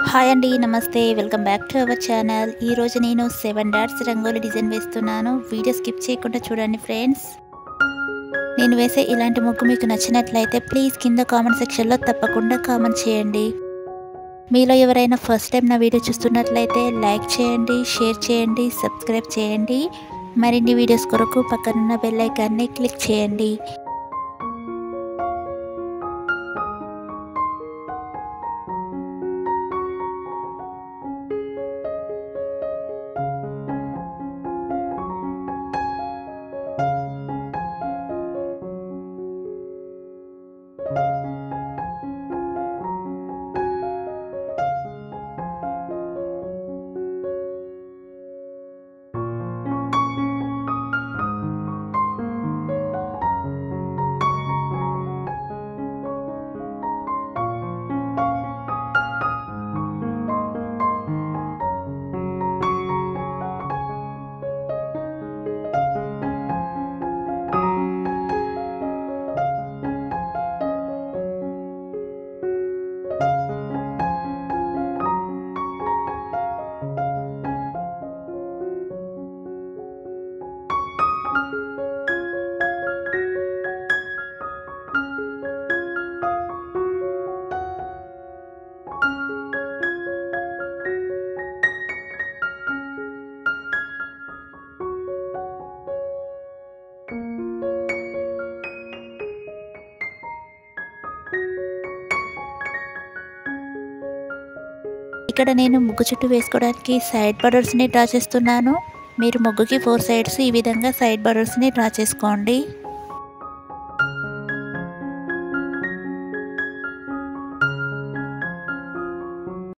hi అండి నమస్తే welcome back to our channel ఈరోజు నేను సెవెన్ డాట్స్ రంగోలి డిజైన్ వేస్తున్నాను వీడియో స్కిప్ చేయకుండా చూడండి ఫ్రెండ్స్ నేను వేసే ఇలాంటి ముగ్గు మీకు నచ్చినట్లయితే ప్లీజ్ కింద కామెంట్ సెక్షన్లో తప్పకుండా కామెంట్ చేయండి మీలో ఎవరైనా ఫస్ట్ టైం నా వీడియో చూస్తున్నట్లయితే లైక్ చేయండి షేర్ చేయండి సబ్స్క్రైబ్ చేయండి మరిన్ని వీడియోస్ కొరకు పక్కనున్న బెల్ ఐకాన్ని క్లిక్ చేయండి ఇక్కడ నేను ముగ్గు చుట్టూ వేసుకోవడానికి సైడ్ బర్డర్స్ని డ్రా చేస్తున్నాను మీరు ముగ్గుకి ఫోర్ సైడ్స్ ఈ విధంగా సైడ్ బర్డర్స్ని డ్రా చేసుకోండి